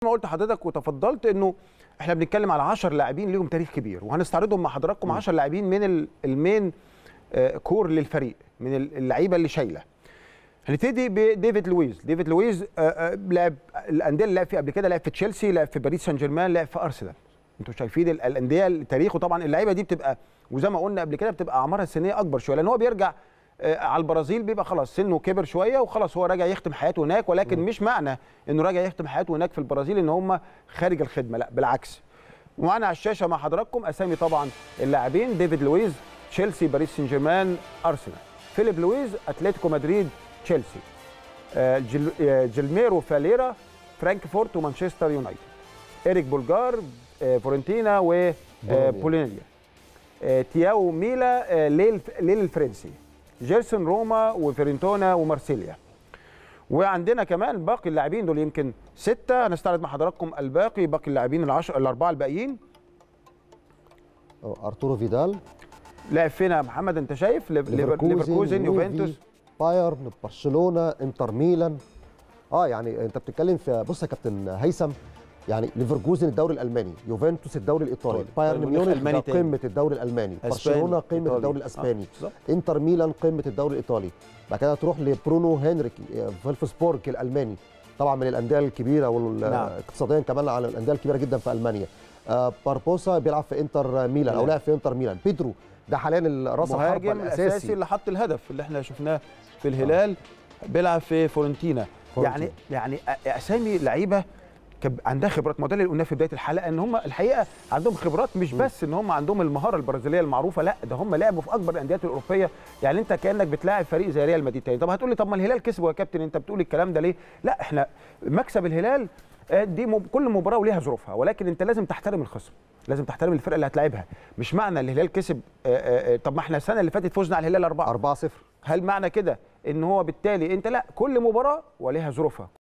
ما قلت لحضرتك وتفضلت انه احنا بنتكلم على 10 لاعبين ليهم تاريخ كبير وهنستعرضهم مع حضراتكم 10 لاعبين من ال- المين آه، كور للفريق من ال- اللعيبه اللي شايله هنبتدي بديفيد لويز ديفيد لويز آه، آه، لعب الانديه اللي لعب فيها قبل كده لعب في تشيلسي لعب في باريس سان جيرمان لعب في ارسنال انتوا شايفين ال- الانديه تاريخه طبعا اللعيبه دي بتبقى وزي ما قلنا قبل كده بتبقى اعمارها السنيه اكبر شويه لان هو بيرجع آه، على البرازيل بيبقى خلاص سنه كبر شويه وخلاص هو راجع يختم حياته هناك ولكن مش معنى انه راجع يختم حياته هناك في البرازيل ان هم خارج الخدمه لا بالعكس ومعانا على الشاشه مع حضراتكم اسامي طبعا اللاعبين ديفيد لويز تشيلسي باريس سان جيرمان ارسنال فيليب لويز اتلتيكو مدريد تشيلسي آه، جل- آه، جيلميرو فاليرا فرانكفورت ومانشستر يونايتد إيريك بولجار آه، فورنتينا بولونيا. وبولونيا تياو ميلا آه، ليل ليل الفرنسي جيرسون روما وفيرنتونا ومارسيليا وعندنا كمان باقي اللاعبين دول يمكن ستة هنستعرض مع حضراتكم الباقي باقي اللاعبين العشر الأربعة الباقيين أه، ارتورو فيدال لعب فينا يا محمد أنت شايف ليف- ليفر- ليفركوزن يوفي، يوفنتوس بايرن برشلونه انتر ميلان اه يعني انت بتتكلم في بص يا كابتن هيثم يعني ليفركوزن الدوري الالماني يوفنتوس الدوري الايطالي إيطالي. بايرن بايرن ميونخ ميونخ ألماني ده تاني. قمه الدوري الالماني أسباني، برشلونه قمه إيطالي. الدوري آه، الاسباني بالظبط. انتر ميلان قمه الدوري الايطالي بعد كده تروح لبرونو هنريك آه، فولفسبورج الالماني طبعا من الانديه الكبيره نعم. واقتصاديا كمان على الانديه الكبيره جدا في المانيا آه، باربوسا بيلعب في انتر ميلان او ميلان. لعب في انتر ميلان بيدرو ده حاليا راس الحربه مهاجم الاساسي الاساسي اللي حط الهدف اللي احنا شفناه في الهلال بيلعب في فورنتينا فورنتينا. يعني يعني أ- اسامي لعيبه كب- عندها خبرات ما ده اللي قلناه في بدايه الحلقه ان هم الحقيقه عندهم خبرات مش بس ان هم عندهم المهاره البرازيليه المعروفه لا ده هم لعبوا في اكبر الانديات الاوروبيه يعني انت كانك بتلاعب فريق زي ريال مدريد تاني طب هتقول لي طب ما الهلال كسبه يا كابتن انت بتقول الكلام ده ليه لا احنا مكسب الهلال آه، دي مب- كل مباراه وليها ظروفها ولكن انت لازم تحترم الخصم لازم تحترم الفرقه اللي هتلاعبها مش معنى الهلال كسب آه، آه، آه، طب ما احنا السنه اللي فاتت فزنا على الهلال اربعه 4 0 هل معنى كده ان هو بالتالي انت لا كل مباراه وليها ظروفها